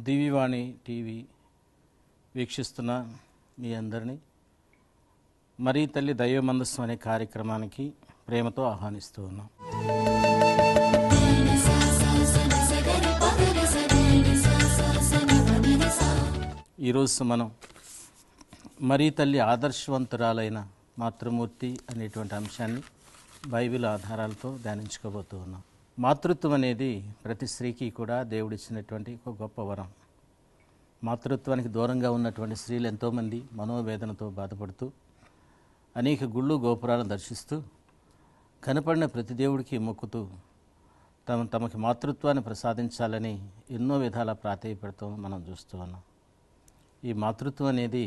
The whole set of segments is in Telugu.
దివివాణి టీవీ వీక్షిస్తున్న మీ అందరినీ మరీ తల్లి దైవ మందస్సు అనే కార్యక్రమానికి ప్రేమతో ఆహ్వానిస్తూ ఉన్నాం ఈరోజు మనం మరీ తల్లి ఆదర్శవంతురాలైన మాతృమూర్తి అనేటువంటి అంశాన్ని బైబిల్ ఆధారాలతో ధ్యానించుకోబోతూ ఉన్నాం మాతృత్వం అనేది ప్రతి స్త్రీకి కూడా దేవుడిచ్చినటువంటి ఒక గొప్ప వరం మాతృత్వానికి దూరంగా ఉన్నటువంటి స్త్రీలు ఎంతోమంది మనోవేదనతో బాధపడుతూ అనేక గుళ్ళు గోపురాలను దర్శిస్తూ కనపడిన ప్రతి దేవుడికి మొక్కుతూ తమ తమకి మాతృత్వాన్ని ప్రసాదించాలని ఎన్నో విధాల ప్రాధేయపడతాం మనం చూస్తూ ఉన్నాం ఈ మాతృత్వం అనేది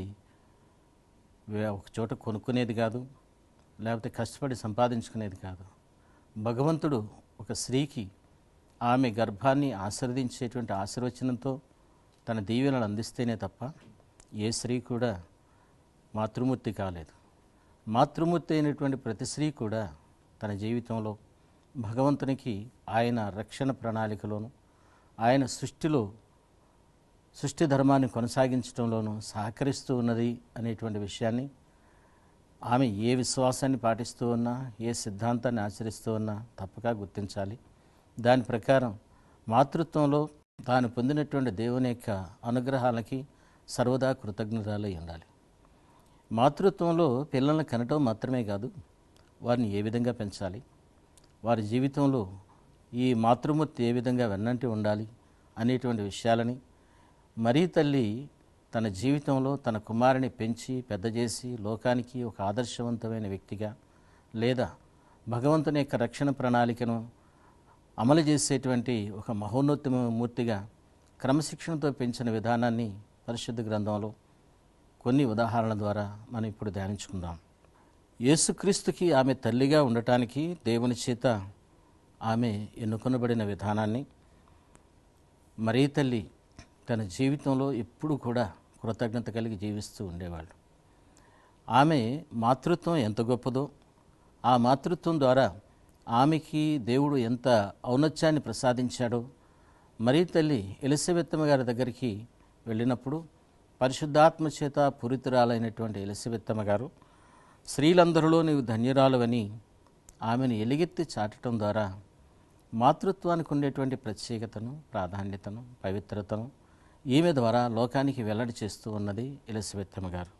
వే- ఒక చోట కొనుక్కునేది కాదు లేకపోతే కష్టపడి సంపాదించుకునేది కాదు భగవంతుడు ఒక స్త్రీకి ఆమె గర్భాన్ని ఆశీర్వదించేటువంటి ఆశీర్వచనంతో తన దీవెనలు అందిస్తేనే తప్ప ఏ స్త్రీ కూడా మాతృమూర్తి కాలేదు మాతృమూర్తి అయినటువంటి ప్రతి స్త్రీ కూడా తన జీవితంలో భగవంతునికి ఆయన రక్షణ ప్రణాళికలోను ఆయన సృష్టిలో సృష్టి ధర్మాన్ని కొనసాగించడంలోనూ సహకరిస్తూ ఉన్నది అనేటువంటి విషయాన్ని ఆమె ఏ విశ్వాసాన్ని పాటిస్తూ ఉన్నా ఏ సిద్ధాంతాన్ని ఆచరిస్తూ ఉన్నా తప్పక గుర్తించాలి దాని ప్రకారం మాతృత్వంలో తాను పొందినటువంటి దేవుని యొక్క అనుగ్రహాలకి సర్వదా కృతజ్ఞతలై ఉండాలి మాతృత్వంలో పిల్లల్ని కనటం మాత్రమే కాదు వారిని ఏ విధంగా పెంచాలి వారి జీవితంలో ఈ మాతృమూర్తి ఏ విధంగా వెన్నంటి ఉండాలి అనేటువంటి విషయాలని మరీ తల్లి తన జీవితంలో తన కుమారుని పెంచి పెద్ద చేసి లోకానికి ఒక ఆదర్శవంతమైన వ్యక్తిగా లేదా భగవంతుని యొక్క రక్షణ ప్రణాళికను అమలు చేసేటువంటి ఒక మహోన్నతమ మూర్తిగా క్రమశిక్షణతో పెంచిన విధానాన్ని పరిశుద్ధ గ్రంథంలో కొన్ని ఉదాహరణల ద్వారా మనం ఇప్పుడు ధ్యానించుకుందాం యేసుక్రీస్తుకి ఆమె తల్లిగా ఉండటానికి దేవుని చేత ఆమె ఎన్నుకొనబడిన విధానాన్ని మరీ తల్లి తన జీవితంలో ఎప్పుడూ కూడా కృతజ్ఞత కలిగి జీవిస్తూ ఉండేవాళ్ళు ఆమె మాతృత్వం ఎంత గొప్పదో ఆ మాతృత్వం ద్వారా ఆమెకి దేవుడు ఎంత ఔన్నత్యాన్ని ప్రసాదించాడో మరీ తల్లి ఎలిసబెత్తమ్మ గారి దగ్గరికి వెళ్ళినప్పుడు పరిశుద్ధాత్మ చేత పురితురాలైనటువంటి ఎలిసబెత్తమ్మ గారు స్త్రీలందరిలో నీవు ధన్యురాలువని ఆమెను ఎలుగెత్తి చాటడం ద్వారా మాతృత్వానికి ఉండేటువంటి ప్రత్యేకతను ప్రాధాన్యతను పవిత్రతను ఈమె ద్వారా లోకానికి వెల్లడి చేస్తూ ఉన్నది ఎలిజబెత్తమ్మ గారు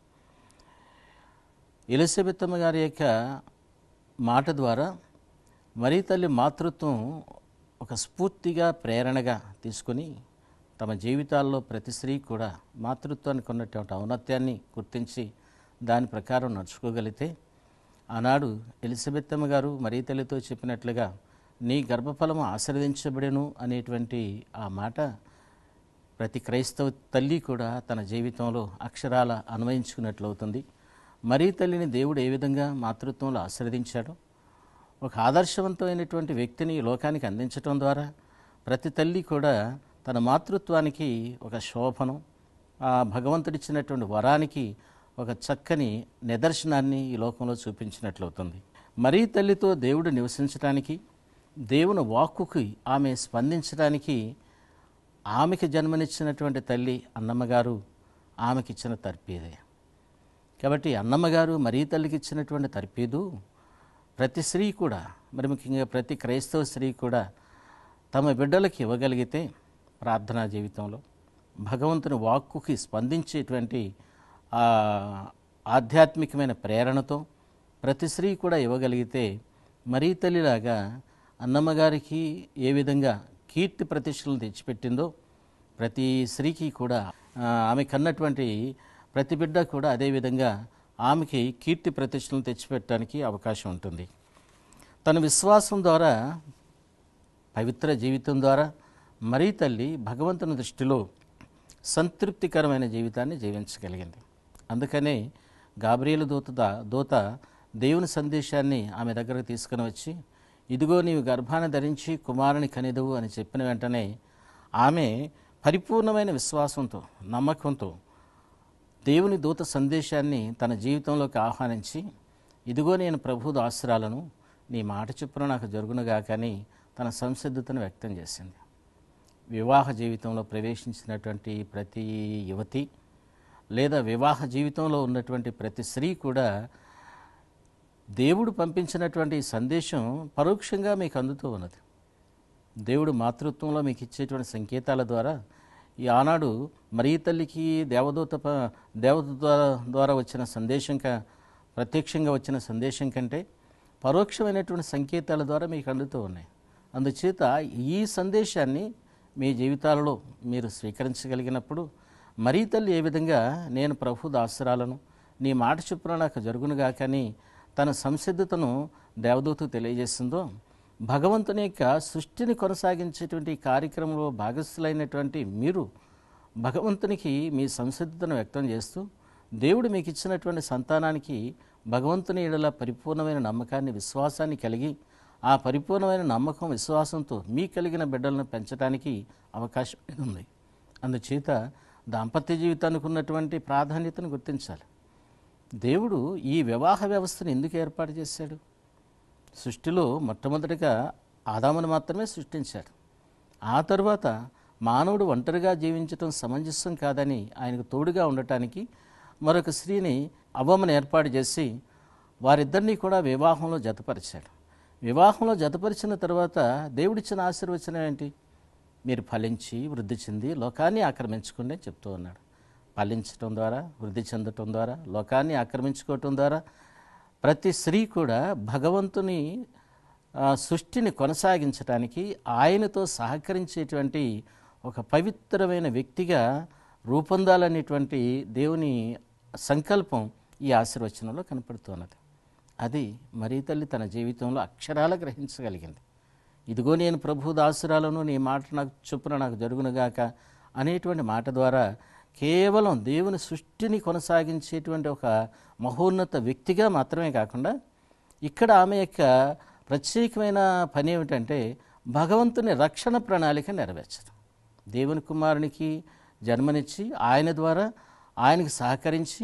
ఎలిజబెత్తమ్మ గారి యొక్క మాట ద్వారా మరీ తల్లి మాతృత్వం ఒక స్ఫూర్తిగా ప్రేరణగా తీసుకొని తమ జీవితాల్లో ప్రతి స్త్రీ కూడా మాతృత్వానికి ఉన్నటువంటి ఔన్నత్యాన్ని గుర్తించి దాని ప్రకారం నడుచుకోగలిగితే ఆనాడు ఎలిజబెత్తమ్మ గారు మరీ తల్లితో చెప్పినట్లుగా నీ గర్భఫలము ఆశీర్వదించబడెను అనేటువంటి ఆ మాట ప్రతి క్రైస్తవ తల్లి కూడా తన జీవితంలో అక్షరాల అన్వయించుకున్నట్లవుతుంది మరీ తల్లిని దేవుడు ఏ విధంగా మాతృత్వంలో ఆశీర్వదించాడో ఒక ఆదర్శవంతమైనటువంటి వ్యక్తిని ఈ లోకానికి అందించటం ద్వారా ప్రతి తల్లి కూడా తన మాతృత్వానికి ఒక శోభనం ఆ భగవంతుడిచ్చినటువంటి వరానికి ఒక చక్కని నిదర్శనాన్ని ఈ లోకంలో చూపించినట్లవుతుంది మరీ తల్లితో దేవుడు నివసించడానికి దేవుని వాక్కుకి ఆమె స్పందించడానికి ఆమెకి జన్మనిచ్చినటువంటి తల్లి అన్నమ్మగారు ఆమెకి ఇచ్చిన తర్పీదే కాబట్టి అన్నమ్మగారు మరీ తల్లికి ఇచ్చినటువంటి తర్పీదు ప్రతి స్త్రీ కూడా మరి ముఖ్యంగా ప్రతి క్రైస్తవ స్త్రీ కూడా తమ బిడ్డలకి ఇవ్వగలిగితే ప్రార్థనా జీవితంలో భగవంతుని వాక్కుకి స్పందించేటువంటి ఆ ఆధ్యాత్మికమైన ప్రేరణతో ప్రతి స్త్రీ కూడా ఇవ్వగలిగితే మరీ తల్లిలాగా అన్నమ్మగారికి ఏ విధంగా కీర్తి ప్రతిష్టలను తెచ్చిపెట్టిందో ప్రతి స్త్రీకి కూడా ఆ, ఆమె కన్నటువంటి ప్రతి బిడ్డ కూడా అదేవిధంగా ఆమెకి కీర్తి ప్రతిష్టలను తెచ్చిపెట్టడానికి అవకాశం ఉంటుంది తన విశ్వాసం ద్వారా పవిత్ర జీవితం ద్వారా మరీ తల్లి భగవంతుని దృష్టిలో సంతృప్తికరమైన జీవితాన్ని జీవించగలిగింది అందుకనే గాబ్రియలు దూత దూత దేవుని సందేశాన్ని ఆమె దగ్గరకు తీసుకుని వచ్చి ఇదిగో నీవు గర్భాన్ని ధరించి కుమారుని కనిదువు అని చెప్పిన వెంటనే ఆమె పరిపూర్ణమైన విశ్వాసంతో నమ్మకంతో దేవుని దూత సందేశాన్ని తన జీవితంలోకి ఆహ్వానించి ఇదిగో నేను ప్రభు దాసురాలను నీ మాట చొప్పున నాకు జరుగునుగా కానీ తన సంసిద్ధతను వ్యక్తం చేసింది వివాహ జీవితంలో ప్రవేశించినటువంటి ప్రతి యువతి లేదా వివాహ జీవితంలో ఉన్నటువంటి ప్రతి స్త్రీ కూడా దేవుడు పంపించినటువంటి ఈ సందేశం పరోక్షంగా మీకు అందుతూ ఉన్నది దేవుడు మాతృత్వంలో మీకు ఇచ్చేటువంటి సంకేతాల ద్వారా ఈ ఆనాడు మరీ తల్లికి దేవదూత ప- దేవదూత ద్వారా ద్వారా వచ్చిన సందేశం క ప్రత్యక్షంగా వచ్చిన సందేశం కంటే పరోక్షమైనటువంటి సంకేతాల ద్వారా మీకు అందుతూ ఉన్నాయి అందుచేత ఈ సందేశాన్ని మీ జీవితాలలో మీరు స్వీకరించగలిగినప్పుడు మరీ తల్లి ఏ విధంగా నేను ప్రభు దాసరాలను నీ మాట చొప్పున నాకు జరుగునుగా కానీ తన సంసిద్ధతను దేవదూతకు తెలియజేసిందో భగవంతుని యొక్క సృష్టిని కొనసాగించేటువంటి ఈ కార్యక్రమంలో భాగస్థులైనటువంటి మీరు భగవంతునికి మీ సంసిద్ధతను వ్యక్తం చేస్తూ దేవుడు మీకు ఇచ్చినటువంటి సంతానానికి భగవంతుని ఎడల పరిపూర్ణమైన నమ్మకాన్ని విశ్వాసాన్ని కలిగి ఆ పరిపూర్ణమైన నమ్మకం విశ్వాసంతో మీ కలిగిన బిడ్డలను పెంచడానికి అవకాశం ఉంది అందుచేత దాంపత్య జీవితానికి ఉన్నటువంటి ప్రాధాన్యతను గుర్తించాలి దేవుడు ఈ వివాహ వ్యవస్థను ఎందుకు ఏర్పాటు చేశాడు సృష్టిలో మొట్టమొదటిగా ఆదామును మాత్రమే సృష్టించాడు ఆ తరువాత మానవుడు ఒంటరిగా జీవించటం సమంజసం కాదని ఆయనకు తోడుగా ఉండటానికి మరొక స్త్రీని అవ్వమ్మను ఏర్పాటు చేసి వారిద్దరినీ కూడా వివాహంలో జతపరిచాడు వివాహంలో జతపరిచిన తర్వాత దేవుడిచ్చిన ఆశీర్వచనం ఏంటి మీరు ఫలించి వృద్ధి చెంది లోకాన్ని ఆక్రమించుకోండి అని చెప్తూ ఉన్నాడు ఫలించటం ద్వారా వృద్ధి చెందటం ద్వారా లోకాన్ని ఆక్రమించుకోవటం ద్వారా ప్రతి స్త్రీ కూడా భగవంతుని ఆ, సృష్టిని కొనసాగించడానికి ఆయనతో సహకరించేటువంటి ఒక పవిత్రమైన వ్యక్తిగా రూపొందాలనేటువంటి దేవుని సంకల్పం ఈ ఆశీర్వచనంలో కనపడుతున్నది అది మరీ తల్లి తన జీవితంలో అక్షరాల గ్రహించగలిగింది ఇదిగో నేను ప్రభు దాసురాలను నీ మాట నాకు చొప్పున నాకు జరుగునుగాక అనేటువంటి మాట ద్వారా కేవలం దేవుని సృష్టిని కొనసాగించేటువంటి ఒక మహోన్నత వ్యక్తిగా మాత్రమే కాకుండా ఇక్కడ ఆమె యొక్క ప్రత్యేకమైన పని ఏమిటంటే భగవంతుని రక్షణ ప్రణాళిక నెరవేర్చడం దేవుని కుమారునికి జన్మనిచ్చి ఆయన ద్వారా ఆయనకు సహకరించి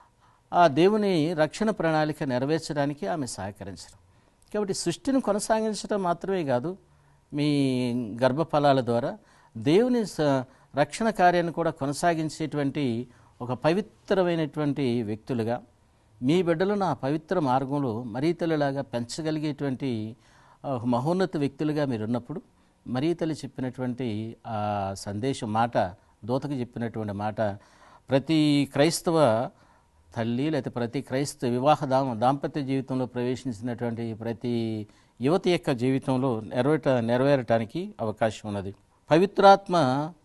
ఆ దేవుని రక్షణ ప్రణాళిక నెరవేర్చడానికి ఆమె సహకరించడం కాబట్టి సృష్టిని కొనసాగించడం మాత్రమే కాదు మీ గర్భఫలాల ద్వారా దేవుని స- రక్షణ కార్యాన్ని కూడా కొనసాగించేటువంటి ఒక పవిత్రమైనటువంటి వ్యక్తులుగా మీ బిడ్డలను ఆ పవిత్ర మార్గంలో మరీ తల్లిలాగా పెంచగలిగేటువంటి ఆ, ఒక మహోన్నత వ్యక్తులుగా మీరు ఉన్నప్పుడు మరీ తల్లి చెప్పినటువంటి ఆ సందేశం మాట దూతకు చెప్పినటువంటి మాట ప్రతి క్రైస్తవ తల్లి లేకపోతే ప్రతి క్రైస్తవ వివాహ దామ దాంపత్య జీవితంలో ప్రవేశించినటువంటి ప్రతి యువతి యొక్క జీవితంలో నెరవేట నెరవేరటానికి అవకాశం ఉన్నది పవిత్రాత్మ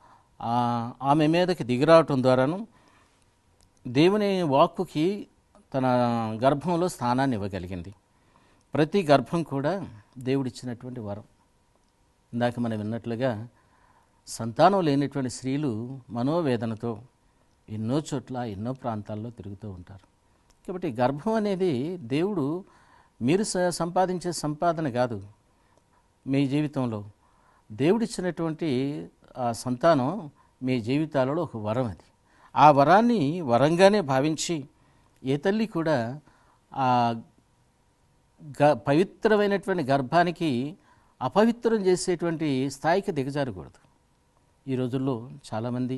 ఆ, ఆమె మీదకి దిగిరావటం ద్వారాను దేవుని వాక్కుకి తన గర్భంలో స్థానాన్ని ఇవ్వగలిగింది ప్రతి గర్భం కూడా దేవుడిచ్చినటువంటి వరం ఇందాక మనం విన్నట్లుగా సంతానం లేనటువంటి స్త్రీలు మనోవేదనతో ఎన్నో చోట్ల ఎన్నో ప్రాంతాల్లో తిరుగుతూ ఉంటారు కాబట్టి గర్భం అనేది దేవుడు మీరు స- సంపాదించే సంపాదన కాదు మీ జీవితంలో దేవుడిచ్చినటువంటి ఆ సంతానం మీ జీవితాలలో ఒక వరం అది ఆ వరాన్ని వరంగానే భావించి ఏ తల్లి కూడా ఆ గ పవిత్రమైనటువంటి గర్భానికి అపవిత్రం చేసేటువంటి స్థాయికి దిగజారకూడదు ఈ రోజుల్లో చాలామంది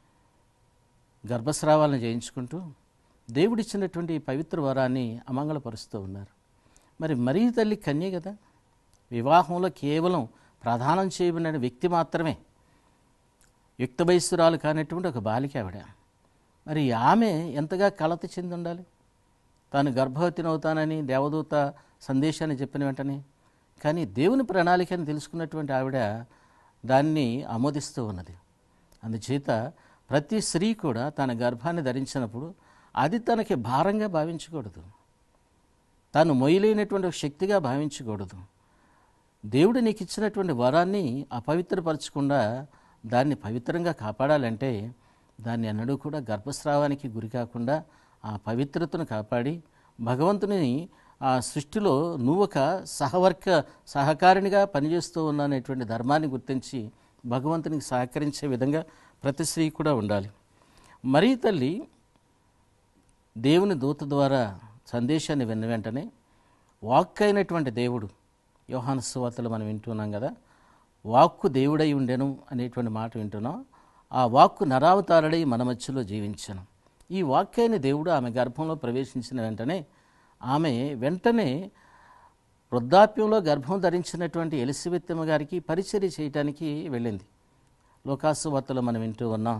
గర్భస్రావాలను చేయించుకుంటూ దేవుడిచ్చినటువంటి ఈ పవిత్ర వరాన్ని అమంగళపరుస్తూ ఉన్నారు మరి మరీ తల్లి కన్య కదా వివాహంలో కేవలం ప్రధానం చేయబడిన వ్యక్తి మాత్రమే యుక్త వయస్సురాలు కానటువంటి ఒక బాలిక ఆవిడ మరి ఆమె ఎంతగా కలత చెంది ఉండాలి తాను గర్భవతిని అవుతానని దేవదూత సందేశాన్ని చెప్పిన వెంటనే కానీ దేవుని ప్రణాళికని తెలుసుకున్నటువంటి ఆవిడ దాన్ని ఆమోదిస్తూ ఉన్నది అందుచేత ప్రతి స్త్రీ కూడా తన గర్భాన్ని ధరించినప్పుడు అది తనకి భారంగా భావించకూడదు తాను మొయ్యలేనటువంటి ఒక శక్తిగా భావించకూడదు దేవుడు నీకు ఇచ్చినటువంటి వరాన్ని అపవిత్రపరచకుండా దాన్ని పవిత్రంగా కాపాడాలంటే దాన్ని ఎన్నడూ కూడా గర్భస్రావానికి గురి కాకుండా ఆ పవిత్రతను కాపాడి భగవంతుని ఆ సృష్టిలో నువ్వు ఒక సహవర్క సహకారినిగా పనిచేస్తూ ఉన్నాననేటువంటి ధర్మాన్ని గుర్తించి భగవంతునికి సహకరించే విధంగా ప్రతి స్త్రీ కూడా ఉండాలి మరీ తల్లి దేవుని దూత ద్వారా సందేశాన్ని విన్న వెంటనే వాక్ అయినటువంటి దేవుడు యోహాను సువార్తలు మనం వింటున్నాం కదా వాక్కు దేవుడై ఉండెను అనేటువంటి మాట వింటున్నాం ఆ వాక్కు నరావతారుడై మన మధ్యలో జీవించను ఈ వాక్యాన్ని దేవుడు ఆమె గర్భంలో ప్రవేశించిన వెంటనే ఆమె వెంటనే వృద్ధాప్యంలో గర్భం ధరించినటువంటి ఎలిసబెత్తమ్మ గారికి పరిచర్య చేయటానికి వెళ్ళింది లోకాసు వార్తలో మనం వింటూ ఉన్నాం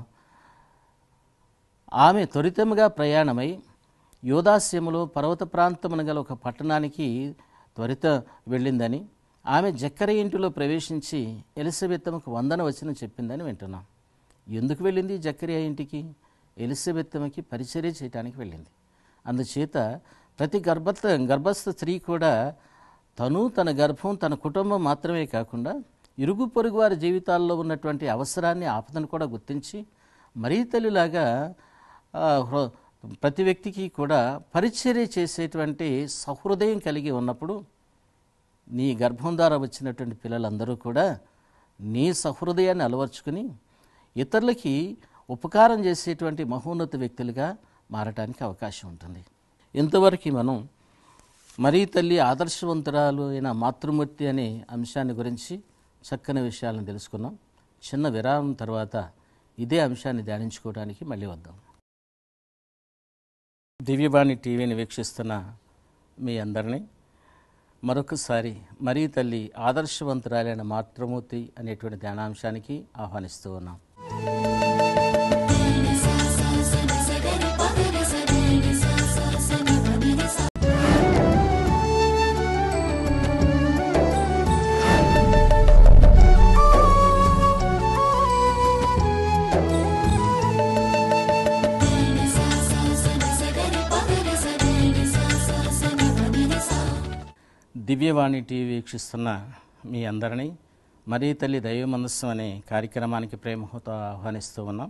ఆమె త్వరితముగా ప్రయాణమై యోదాస్యములో పర్వత ప్రాంతమున గల ఒక పట్టణానికి త్వరిత వెళ్ళిందని ఆమె జక్కర ఇంటిలో ప్రవేశించి ఎలిజబెత్తమ్మకు వందన వచ్చిన చెప్పిందని వింటున్నాం ఎందుకు వెళ్ళింది జక్కరియా ఇంటికి ఎలిజబెత్తమ్మకి పరిచర్య చేయడానికి వెళ్ళింది అందుచేత ప్రతి గర్భస్థ గర్భస్థ స్త్రీ కూడా తను తన గర్భం తన కుటుంబం మాత్రమే కాకుండా ఇరుగు పొరుగు వారి జీవితాల్లో ఉన్నటువంటి అవసరాన్ని ఆపదను కూడా గుర్తించి మరీ తల్లిలాగా ఆ, హృ- ప్రతి వ్యక్తికి కూడా పరిచర్య చేసేటువంటి సహృదయం కలిగి ఉన్నప్పుడు నీ గర్భం ద్వారా వచ్చినటువంటి పిల్లలందరూ కూడా నీ సహృదయాన్ని అలవర్చుకుని ఇతరులకి ఉపకారం చేసేటువంటి మహోన్నత వ్యక్తులుగా మారటానికి అవకాశం ఉంటుంది ఇంతవరకు మనం మరీ తల్లి ఆదర్శవంతురాలు అయిన మాతృమూర్తి అనే అంశాన్ని గురించి చక్కని విషయాలను తెలుసుకున్నాం చిన్న విరామం తర్వాత ఇదే అంశాన్ని ధ్యానించుకోవడానికి మళ్ళీ వద్దాం దివ్యవాణి టీవీని వీక్షిస్తున్న మీ అందరినీ మరొకసారి మరీ తల్లి ఆదర్శవంతురాలైన మాతృమూర్తి అనేటువంటి ధ్యానాంశానికి ఆహ్వానిస్తూ ఉన్నాం దివ్యవాణి టీవీ వీక్షిస్తున్న మీ అందరినీ మరీ తల్లి దైవ మనస్సు అనే కార్యక్రమానికి ప్రేమతో ఆహ్వానిస్తూ ఉన్నాం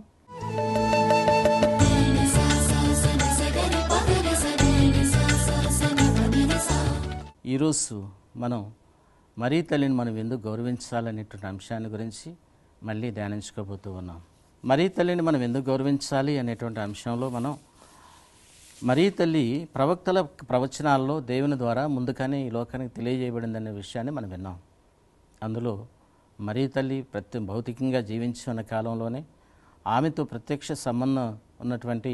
ఈరోజు మనం మరీ తల్లిని మనం ఎందుకు గౌరవించాలనేటువంటి అంశాన్ని గురించి మళ్ళీ ధ్యానించుకోబోతూ ఉన్నాం మరీ తల్లిని మనం ఎందుకు గౌరవించాలి అనేటువంటి అంశంలో మనం మరీ తల్లి ప్రవక్తల ప్రవచనాల్లో దేవుని ద్వారా ముందుగానే ఈ లోకానికి తెలియజేయబడిందనే విషయాన్ని మనం విన్నాం అందులో మరీ తల్లి ప్రతి భౌతికంగా జీవించి ఉన్న కాలంలోనే ఆమెతో ప్రత్యక్ష సంబంధం ఉన్నటువంటి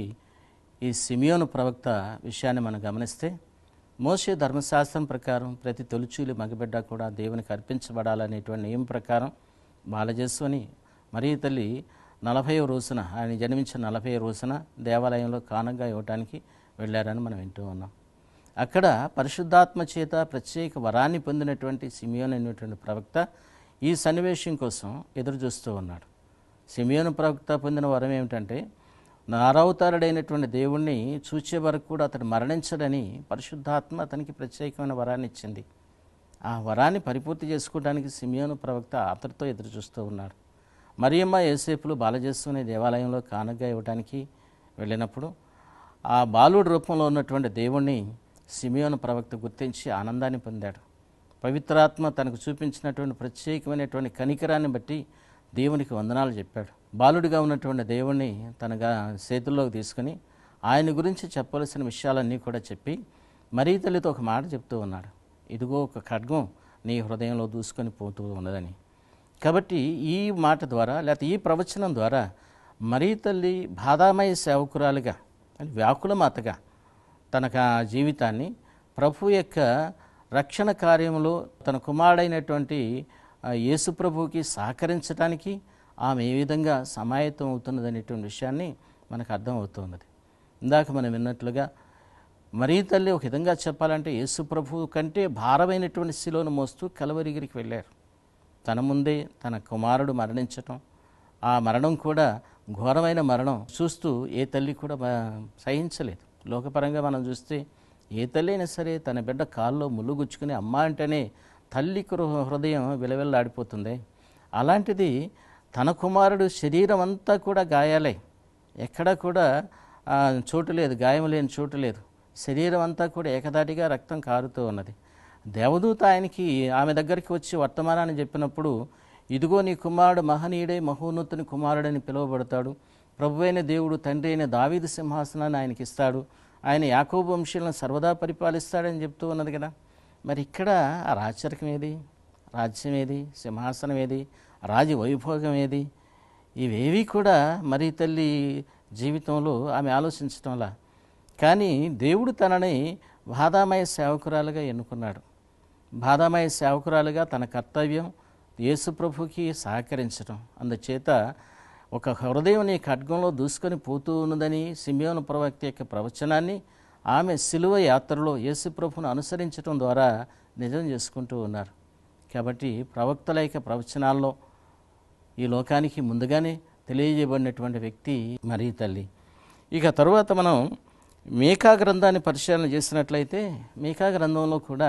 ఈ సిమియోను ప్రవక్త విషయాన్ని మనం గమనిస్తే మోసే ధర్మశాస్త్రం ప్రకారం ప్రతి తొలిచూలి మగబిడ్డ కూడా దేవునికి అర్పించబడాలనేటువంటి నియమం ప్రకారం బాలజస్వని మరీ తల్లి నలభై రోజున ఆయన జన్మించిన నలభై రోజున దేవాలయంలో కానుగా ఇవ్వటానికి వెళ్ళారని మనం వింటూ ఉన్నాం అక్కడ పరిశుద్ధాత్మ చేత ప్రత్యేక వరాన్ని పొందినటువంటి సిమియోన్ అనేటువంటి ప్రవక్త ఈ సన్నివేశం కోసం ఎదురు చూస్తూ ఉన్నాడు సిమియోను ప్రవక్త పొందిన వరం ఏమిటంటే నారవతారుడైనటువంటి దేవుణ్ణి చూచే వరకు కూడా అతడు మరణించడని పరిశుద్ధాత్మ అతనికి ప్రత్యేకమైన వరాన్ని ఇచ్చింది ఆ వరాన్ని పరిపూర్తి చేసుకోవడానికి సిమియోను ప్రవక్త అతడితో ఎదురు చూస్తూ ఉన్నాడు మరియమ్మ ఏసేపులు బాలజేసుకునే దేవాలయంలో కానుకగా ఇవ్వడానికి వెళ్ళినప్పుడు ఆ బాలుడి రూపంలో ఉన్నటువంటి దేవుణ్ణి సిమియోను ప్రవక్త గుర్తించి ఆనందాన్ని పొందాడు పవిత్రాత్మ తనకు చూపించినటువంటి ప్రత్యేకమైనటువంటి కనికరాన్ని బట్టి దేవునికి వందనాలు చెప్పాడు బాలుడిగా ఉన్నటువంటి దేవుణ్ణి తన గా- చేతుల్లోకి తీసుకుని ఆయన గురించి చెప్పవలసిన విషయాలన్నీ కూడా చెప్పి మరీ తల్లితో ఒక మాట చెప్తూ ఉన్నాడు ఇదిగో ఒక ఖడ్గం నీ హృదయంలో దూసుకొని పోతూ ఉన్నదని కాబట్టి ఈ మాట ద్వారా లేకపోతే ఈ ప్రవచనం ద్వారా మరీ తల్లి బాధామయ సేవకురాలుగా అంటే వ్యాకుల మాతగా తనకు ఆ జీవితాన్ని ప్రభు యొక్క రక్షణ కార్యంలో తన కుమారుడైనటువంటి ఆ యేసు ప్రభువుకి సహకరించడానికి ఆమె ఏ విధంగా సమాయత్తం అవుతున్నదనేటువంటి విషయాన్ని మనకు అర్థమవుతున్నది ఇందాక మనం విన్నట్లుగా మరీ తల్లి ఒక విధంగా చెప్పాలంటే యేసు ప్రభువు కంటే భారమైనటువంటి శిలోను మోస్తూ కలవరిగిరికి వెళ్ళారు తన ముందే తన కుమారుడు మరణించటం ఆ మరణం కూడా ఘోరమైన మరణం చూస్తూ ఏ తల్లి కూడా బా- సహించలేదు లోకపరంగా మనం చూస్తే ఏ తల్లి అయినా సరే తన బిడ్డ కాల్లో ముళ్ళు గుచ్చుకుని అమ్మ అంటేనే తల్లి హృ- హృదయం విలవిల్లాడిపోతుంది అలాంటిది తన కుమారుడు శరీరం అంతా కూడా గాయాలే ఎక్కడ కూడా ఆ, చోటు లేదు గాయం లేని చోటు లేదు శరీరం అంతా కూడా ఏకదాటిగా రక్తం కారుతూ ఉన్నది దేవదూత ఆయనకి ఆమె దగ్గరికి వచ్చి వర్తమానాన్ని చెప్పినప్పుడు ఇదిగో నీ కుమారుడు మహనీయుడై మహోన్నతుని కుమారుడని పిలువబడతాడు ప్రభు అయిన దేవుడు తండ్రి అయిన దావీదు సింహాసనాన్ని ఆయనకి ఇస్తాడు ఆయన యాకోబు వంశీయులను సర్వదా పరిపాలిస్తాడని చెప్తూ ఉన్నది కదా మరి ఇక్కడ ఆ రాచరికం ఏది రాజ్యం ఏది సింహాసనం ఏది రాజ వైభోగం ఏది ఇవేవి కూడా మరి తల్లి జీవితంలో ఆమె ఆలోచించడంలా కానీ దేవుడు తనని బాధామయ సేవకురాలుగా ఎన్నుకున్నాడు బాధామయ సేవకురాలుగా తన కర్తవ్యం యేసు ప్రభుకి సహకరించడం అందుచేత ఒక హృదయం నీ ఖడ్గంలో దూసుకొని పోతూ ఉన్నదని సిమియోను ప్రవక్త యొక్క ప్రవచనాన్ని ఆమె సిలువ యాత్రలో యేసు ప్రభును అనుసరించడం ద్వారా నిజం చేసుకుంటూ ఉన్నారు కాబట్టి ప్రవక్తల యొక్క ప్రవచనాల్లో ఈ లోకానికి ముందుగానే తెలియజేయబడినటువంటి వ్యక్తి మరీ తల్లి ఇక తరువాత మనం మేకా గ్రంథాన్ని పరిశీలన చేసినట్లయితే మేకా గ్రంథంలో కూడా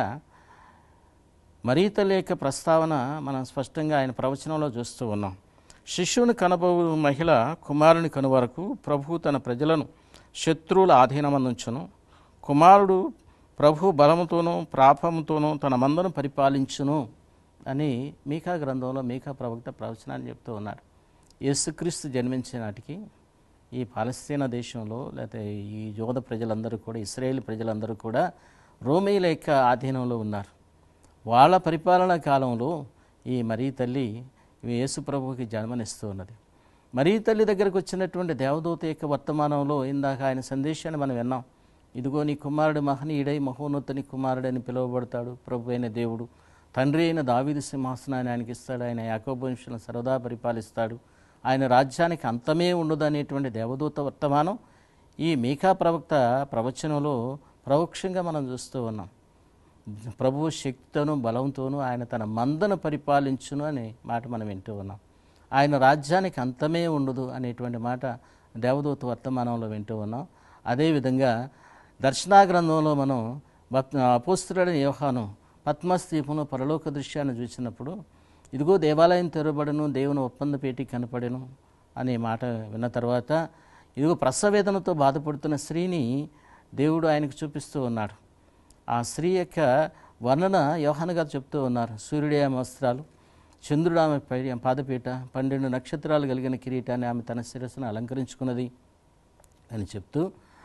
మరీ తల్లి యొక్క ప్రస్తావన మనం స్పష్టంగా ఆయన ప్రవచనంలో చూస్తూ ఉన్నాం శిశువుని కనబోవు మహిళ కుమారుని కనువరకు ప్రభు తన ప్రజలను శత్రువుల ఆధీనమందుంచును కుమారుడు ప్రభు బలముతోనూ ప్రాపముతోనూ తన మందను పరిపాలించును అని మీకా గ్రంథంలో మీకా ప్రవక్త ప్రవచనాన్ని చెప్తూ ఉన్నాడు యేసుక్రీస్తు జన్మించే నాటికి ఈ పాలస్తీనా దేశంలో లేకపోతే ఈ యోధ ప్రజలందరూ కూడా ఇస్రాయేల్ ప్రజలందరూ కూడా రోమీల యొక్క ఆధీనంలో ఉన్నారు వాళ్ళ పరిపాలనా కాలంలో ఈ మరీ తల్లి యేసు ప్రభువుకి జన్మనిస్తూ ఉన్నది మరీ తల్లి దగ్గరకు వచ్చినటువంటి దేవదూత యొక్క వర్తమానంలో ఇందాక ఆయన సందేశాన్ని మనం విన్నాం ఇదిగో నీ కుమారుడు మహనీయుడై మహోన్నతుని కుమారుడని పిలువబడతాడు ప్రభు అయిన దేవుడు తండ్రి అయిన దావీదు సింహాసనాన్ని ఆయనకి ఇస్తాడు ఆయన యాకోబంశులను సరదా పరిపాలిస్తాడు ఆయన రాజ్యానికి అంతమే ఉండదు అనేటువంటి దేవదూత వర్తమానం ఈ మీకా ప్రవక్త ప్రవచనంలో ప్రవక్షంగా మనం చూస్తూ ఉన్నాం ప్రభువు శక్తితోనూ బలంతోనూ ఆయన తన మందను పరిపాలించును అనే మాట మనం వింటూ ఉన్నాం ఆయన రాజ్యానికి అంతమే ఉండదు అనేటువంటి మాట దేవదూత వర్తమానంలో వింటూ ఉన్నాం అదేవిధంగా దర్శనాగ్రంథంలో మనం అపోస్తుడైన యోహాను పద్మస్తీపంలో పరలోక దృశ్యాన్ని చూసినప్పుడు ఇదిగో దేవాలయం తెరవబడను దేవుని ఒప్పంద పేటి కనపడెను అనే మాట విన్న తర్వాత ఇదిగో ప్రసవేదనతో బాధపడుతున్న స్త్రీని దేవుడు ఆయనకు చూపిస్తూ ఉన్నాడు ఆ స్త్రీ యొక్క వర్ణన యోహాను గారు చెప్తూ ఉన్నారు సూర్యుడే ఆమె వస్త్రాలు చంద్రుడు ఆమె పై పాదపీట పన్నెండు నక్షత్రాలు కలిగిన కిరీటాన్ని ఆమె తన శిరస్సును అలంకరించుకున్నది అని చెప్తూ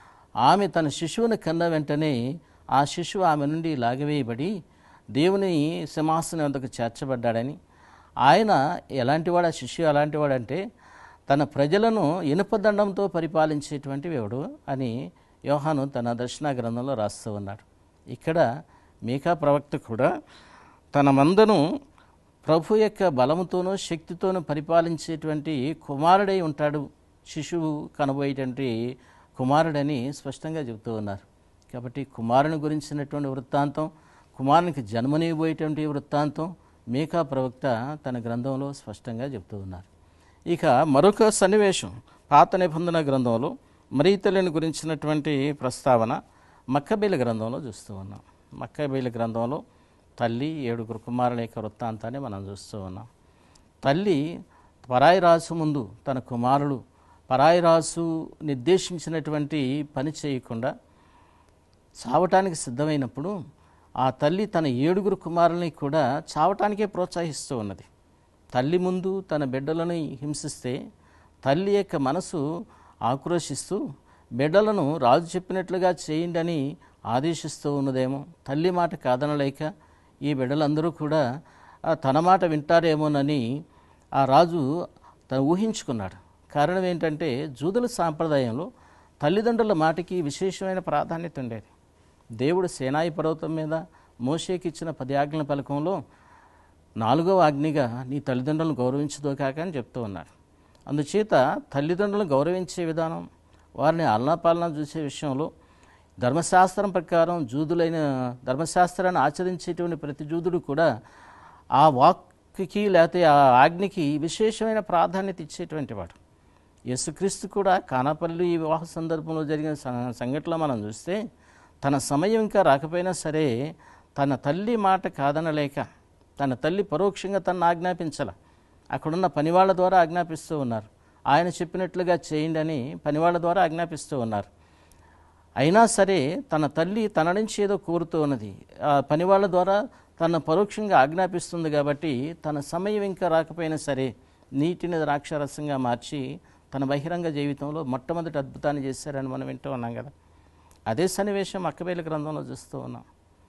ఆమె తన శిశువుని కన్న వెంటనే ఆ శిశువు ఆమె నుండి లాగవేయబడి దేవుని సింహాసనం వద్దకు చేర్చబడ్డాడని ఆయన ఎలాంటివాడు ఆ శిశువు ఎలాంటివాడంటే తన ప్రజలను ఇనుపదండంతో పరిపాలించేటువంటి దేవుడు అని యోహాను తన దర్శన గ్రంథంలో రాస్తూ ఉన్నాడు ఇక్కడ మీకా ప్రవక్త కూడా తన మందను ప్రభు యొక్క బలముతోనూ శక్తితోనూ పరిపాలించేటువంటి కుమారుడై ఉంటాడు శిశువు కనబోయేటువంటి కుమారుడని స్పష్టంగా చెబుతూ ఉన్నారు కాబట్టి కుమారుని గురించినటువంటి వృత్తాంతం కుమారునికి జన్మనివ్వబోయేటువంటి వృత్తాంతం మీకా ప్రవక్త తన గ్రంథంలో స్పష్టంగా చెబుతూ ఉన్నారు ఇక మరొక సన్నివేశం పాత నిబంధన గ్రంథంలో మరీతల్లిని గురించినటువంటి ప్రస్తావన మక్కబేల గ్రంథంలో చూస్తూ ఉన్నాం మక్కబేల గ్రంథంలో తల్లి ఏడుగురు కుమారుల యొక్క వృత్తాంతాన్ని మనం చూస్తూ ఉన్నాం తల్లి పరాయి రాసు ముందు తన కుమారుడు పరాయి రాసు నిర్దేశించినటువంటి పని చేయకుండా చావటానికి సిద్ధమైనప్పుడు ఆ తల్లి తన ఏడుగురు కుమారుల్ని కూడా చావటానికే ప్రోత్సహిస్తూ ఉన్నది తల్లి ముందు తన బిడ్డలను హింసిస్తే తల్లి యొక్క మనసు ఆక్రోశిస్తూ బిడ్డలను రాజు చెప్పినట్లుగా చేయండి అని ఆదేశిస్తూ ఉన్నదేమో తల్లి మాట కాదనలేక ఈ బిడ్డలందరూ కూడా ఆ తన మాట వింటారేమోనని ఆ రాజు తను ఊహించుకున్నాడు కారణం ఏంటంటే జూదుల సాంప్రదాయంలో తల్లిదండ్రుల మాటకి విశేషమైన ప్రాధాన్యత ఉండేది దేవుడు సేనాయి పర్వతం మీద మోషేకి ఇచ్చిన పది ఆజ్ఞల పలకంలో నాలుగవ ఆజ్ఞగా నీ తల్లిదండ్రులను గౌరవించదో కాక అని చెప్తూ ఉన్నారు అందుచేత తల్లిదండ్రులను గౌరవించే విధానం వారిని ఆలనాపాలన చూసే విషయంలో ధర్మశాస్త్రం ప్రకారం జూదులైన ధర్మశాస్త్రాన్ని ఆచరించేటువంటి ప్రతి జూదుడు కూడా ఆ వాక్కి లేకపోతే ఆ ఆజ్ఞకి విశేషమైన ప్రాధాన్యత ఇచ్చేటువంటి వాడు యేసుక్రీస్తు కూడా కానాపల్లి వివాహ సందర్భంలో జరిగిన స- సంఘటనలో మనం చూస్తే తన సమయం ఇంకా రాకపోయినా సరే తన తల్లి మాట కాదనలేక తన తల్లి పరోక్షంగా తనను ఆజ్ఞాపించాల అక్కడున్న పనివాళ్ళ ద్వారా ఆజ్ఞాపిస్తూ ఉన్నారు ఆయన చెప్పినట్లుగా చేయండి అని పనివాళ్ళ ద్వారా ఆజ్ఞాపిస్తూ ఉన్నారు అయినా సరే తన తల్లి తన నుంచి ఏదో కోరుతూ ఉన్నది ఆ పనివాళ్ళ ద్వారా తన పరోక్షంగా ఆజ్ఞాపిస్తుంది కాబట్టి తన సమయం ఇంకా రాకపోయినా సరే నీటిని ద్రాక్షరసంగా మార్చి తన బహిరంగ జీవితంలో మొట్టమొదటి అద్భుతాన్ని చేశారని మనం వింటూ ఉన్నాం కదా అదే సన్నివేశం అక్కబేల గ్రంథంలో చూస్తూ ఉన్నాం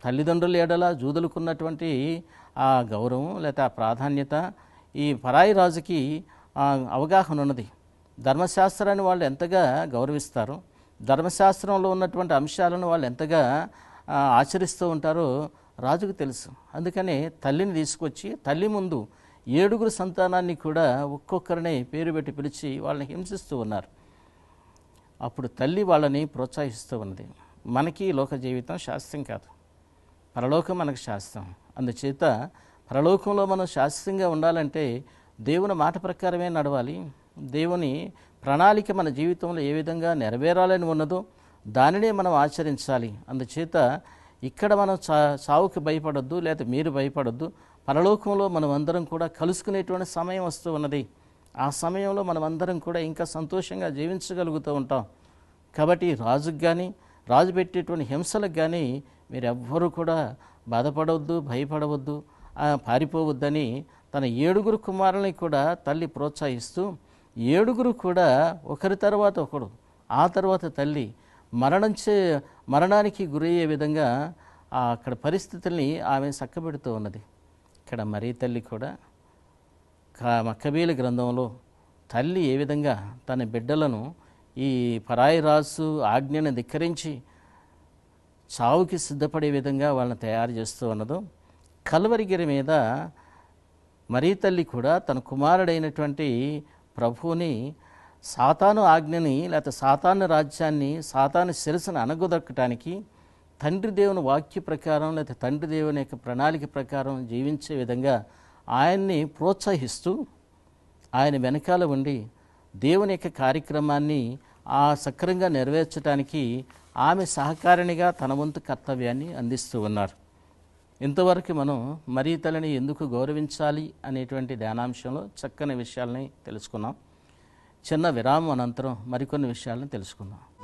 తల్లిదండ్రుల ఎడల జూదులకున్నటువంటి ఆ గౌరవం లేకపోతే ఆ ప్రాధాన్యత ఈ పరాయి రాజుకి ఆ అవగాహన ఉన్నది ధర్మశాస్త్రాన్ని వాళ్ళు ఎంతగా గౌరవిస్తారో ధర్మశాస్త్రంలో ఉన్నటువంటి అంశాలను వాళ్ళు ఎంతగా ఆ, ఆచరిస్తూ ఉంటారో రాజుకు తెలుసు అందుకనే తల్లిని తీసుకొచ్చి తల్లి ముందు ఏడుగురు సంతానాన్ని కూడా ఒక్కొక్కరిని పేరు పెట్టి పిలిచి వాళ్ళని హింసిస్తూ ఉన్నారు అప్పుడు తల్లి వాళ్ళని ప్రోత్సహిస్తూ ఉన్నది మనకి లోక జీవితం శాస్త్రం కాదు పరలోకం మనకు శాస్త్రం అందుచేత పరలోకంలో మనం శాస్త్రంగా ఉండాలంటే దేవుని మాట ప్రకారమే నడవాలి దేవుని ప్రణాళిక మన జీవితంలో ఏ విధంగా నెరవేరాలని ఉన్నదో దానినే మనం ఆచరించాలి అందుచేత ఇక్కడ మనం చా చావుకి భయపడొద్దు లేదా మీరు భయపడొద్దు పరలోకంలో మనం అందరం కూడా కలుసుకునేటువంటి సమయం వస్తూ ఉన్నది ఆ సమయంలో మనం అందరం కూడా ఇంకా సంతోషంగా జీవించగలుగుతూ ఉంటాం కాబట్టి రాజుకు కానీ రాజు పెట్టేటువంటి హింసలకు కానీ మీరు ఎవ్వరూ కూడా బాధపడవద్దు భయపడవద్దు ఆ, పారిపోవద్దని తన ఏడుగురు కుమారుల్ని కూడా తల్లి ప్రోత్సహిస్తూ ఏడుగురు కూడా ఒకరి తర్వాత ఒకడు ఆ తర్వాత తల్లి మరణం చే మరణానికి గురయ్యే విధంగా ఆ అక్కడ పరిస్థితుల్ని ఆమె చక్కబెడుతూ ఉన్నది ఇక్కడ మరీ తల్లి కూడా కా- మక్కబీల గ్రంథంలో తల్లి ఏ విధంగా తన బిడ్డలను ఈ పరాయి రాజు ఆజ్ఞను ధిక్కరించి చావుకి సిద్ధపడే విధంగా వాళ్ళని తయారు చేస్తూ ఉన్నదో కల్వరిగిరి మీద మరీ తల్లి కూడా తన కుమారుడైనటువంటి ప్రభువుని సాతాను ఆజ్ఞని లేకపోతే సాతాను రాజ్యాన్ని సాతాను శిరస్సును అనగదొక్కటానికి తండ్రి దేవుని వాక్య ప్రకారం లేకపోతే తండ్రి దేవుని యొక్క ప్రణాళిక ప్రకారం జీవించే విధంగా ఆయన్ని ప్రోత్సహిస్తూ ఆయన వెనకాల ఉండి దేవుని యొక్క కార్యక్రమాన్ని ఆ సక్రంగా నెరవేర్చడానికి ఆమె సహకారిణిగా తన వంతు కర్తవ్యాన్ని అందిస్తూ ఉన్నారు ఇంతవరకు మనం మరీ తల్లిని ఎందుకు గౌరవించాలి అనేటువంటి ధ్యానాంశంలో చక్కని విషయాల్ని తెలుసుకున్నాం చిన్న విరామం అనంతరం మరికొన్ని విషయాలను తెలుసుకుందాం